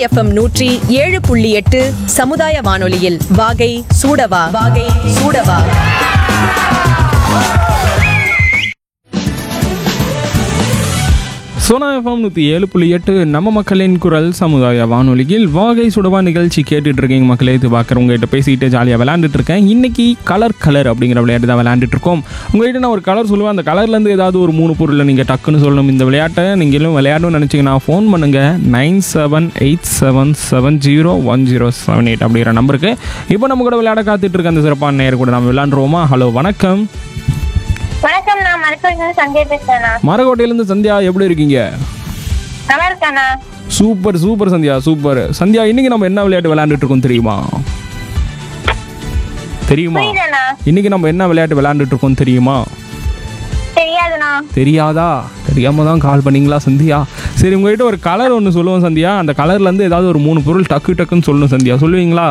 FM நூற்றி ஏழு புள்ளி எட்டு சமுதாய வானொலியில் வாகை சூடவா வாகை சூடவா சோனா எஃப்எம் நூற்றி ஏழு புள்ளி எட்டு நம்ம மக்களின் குரல் சமுதாய வானொலியில் வாகை சுடவா நிகழ்ச்சி கேட்டுட்டு இருக்கீங்க மக்களே இது பார்க்குறவங்ககிட்ட பேசிக்கிட்டு ஜாலியாக விளையாண்டுட்டு இருக்கேன் இன்னைக்கு கலர் கலர் அப்படிங்கிற விளையாட்டு தான் விளையாண்டுட்டு இருக்கோம் உங்ககிட்ட நான் ஒரு கலர் சொல்லுவேன் அந்த கலர்லேருந்து ஏதாவது ஒரு மூணு பொருளை நீங்கள் டக்குன்னு சொல்லணும் இந்த விளையாட்டை நீங்களும் விளையாடணும்னு நினச்சிங்கன்னா ஃபோன் பண்ணுங்கள் nine seven eight seven seven zero one zero seven eight அப்படிங்கிற நம்பருக்கு இப்போ நம்ம கூட விளையாட காத்துட்டு இருக்க அந்த சிறப்பான நேர் கூட நம்ம விளையாண்டுருவோமா ஹலோ வணக்கம் வணக்கம் நான் மருத்துவர் சஞ்சய் பேசுறேண்ணா மரக்கோட்டையிலேருந்து சந்தியா எப்படி இருக்கீங்க நல்லா இருக்காண்ணா super super Sandhya super Sandhya இன்னைக்கு நம்ம என்ன விளையாட்டு விளையாண்டுட்டு இருக்கோம் தெரியுமா தெரியுமா புரியலண்ணா இன்னைக்கு நம்ம என்ன விளையாட்டு விளையாண்டுட்டு இருக்கோம் தெரியுமா தெரியாதுண்ணா தெரியாதா தெரியாம தான் கால் பண்ணீங்களா சந்தியா சரி உங்ககிட்ட ஒரு கலர் ஒன்று சொல்லுவோம் சந்தியா அந்த கலர்ல இருந்து ஏதாவது ஒரு மூணு பொருள் டக்கு டக்குன்னு சொல்லணும் சந்தியா சொல்லுவீங்களா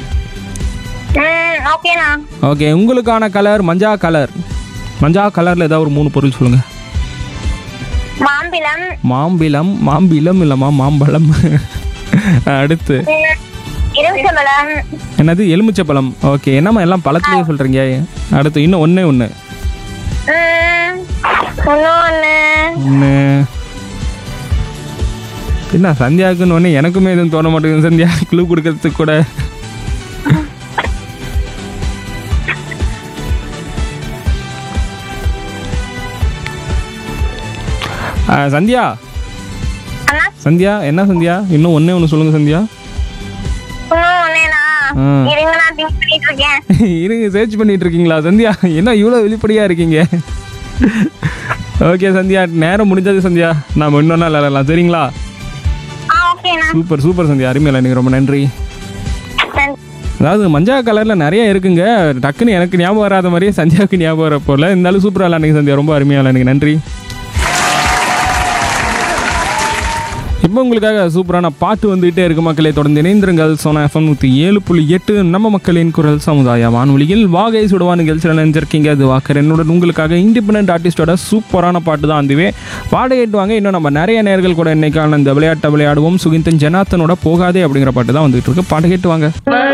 ம் ஓகேண்ணா ஓகே உங்களுக்கான கலர் மஞ்சா கலர் மஞ்சா கலர்ல ஏதாவது ஒரு மூணு பொருள் சொல்லுங்க மாம்பிளம் மாம்பிளம் மாம்பிளம் இல்லைம்மா மாம்பழம் அடுத்து ம், எலுமிச்சம்பழம் என்னது எலுமிச்சப்பழம் ஓகே என்னம்மா எல்லாம் பழத்துலேயே சொல்கிறீங்க அடுத்து இன்னும் ஒன்றே ஒன்று ம், இன்னொன்னு ஒன்று என்ன சந்தியாவுக்குன்னு ஒன்று எனக்குமே எதுவும் தோண மாட்டேங்குது சந்தியா க்ளூ கொடுக்கறதுக்கு கூட ஆ, சந்தியா அண்ணா சந்தியா என்ன சந்தியா இன்னும் ஒன்றே ஒன்று சொல்லுங்கள் சந்தியா இன்னும் ஒன்னேண்ணா ஆ. இருங்க நான் திங்க் பண்ணிட்டு இருக்கேன் இருங்க சர்ச் பண்ணிட்டு இருக்கீங்களா சந்தியா என்ன இவ்வளோ வெளிப்படையாக இருக்கீங்க ஓகே சந்தியா நேரம் முடிஞ்சது சந்தியா நாம இன்னொரு நாள் விளையாடலாம் சரிங்களா ஆ ஓகேண்ணா சூப்பர் சூப்பர் சந்தியா அருமையில நீங்கள் ரொம்ப நன்றி நன்றி. அதாவது மஞ்சா கலரில் நிறைய இருக்குங்க டக்குன்னு எனக்கு ஞாபகம் வராத மாதிரியே சந்தியாவுக்கு ஞாபகம் வர போல இருந்தாலும் சூப்பராக விளையாடுங்க சந்தியா ரொம்ப அருமையாக விளையாடுங்க நன்றி இப்போ உங்களுக்காக சூப்பரான பாட்டு வந்துகிட்டே இருக்கு மக்களே தொடர்ந்து இணைந்திருங்கள் சோனா எஃப்எம் நூற்றி ஏழு புள்ளி எட்டு நம்ம மக்களின் குரல் சமுதாய வானொலியில் வாகை சுடுவா நிகழ்ச்சியில் நினைஞ்சிருக்கீங்க அது வாக்கர் என்னுடன் உங்களுக்காக இண்டிபெண்ட் ஆர்டிஸ்டோட சூப்பரான பாட்டு தான் அதுவே பாட ஏட்டுவாங்க இன்னும் நம்ம நிறைய நேர்கள் கூட இன்னைக்கான இந்த விளையாட்டை விளையாடுவோம் சுகிந்தன் ஜனாத்தனோட போகாதே அப்படிங்கிற பாட்டு தான் வந்துட்டு இருக்கு பாட்டு கேட்டுவாங்க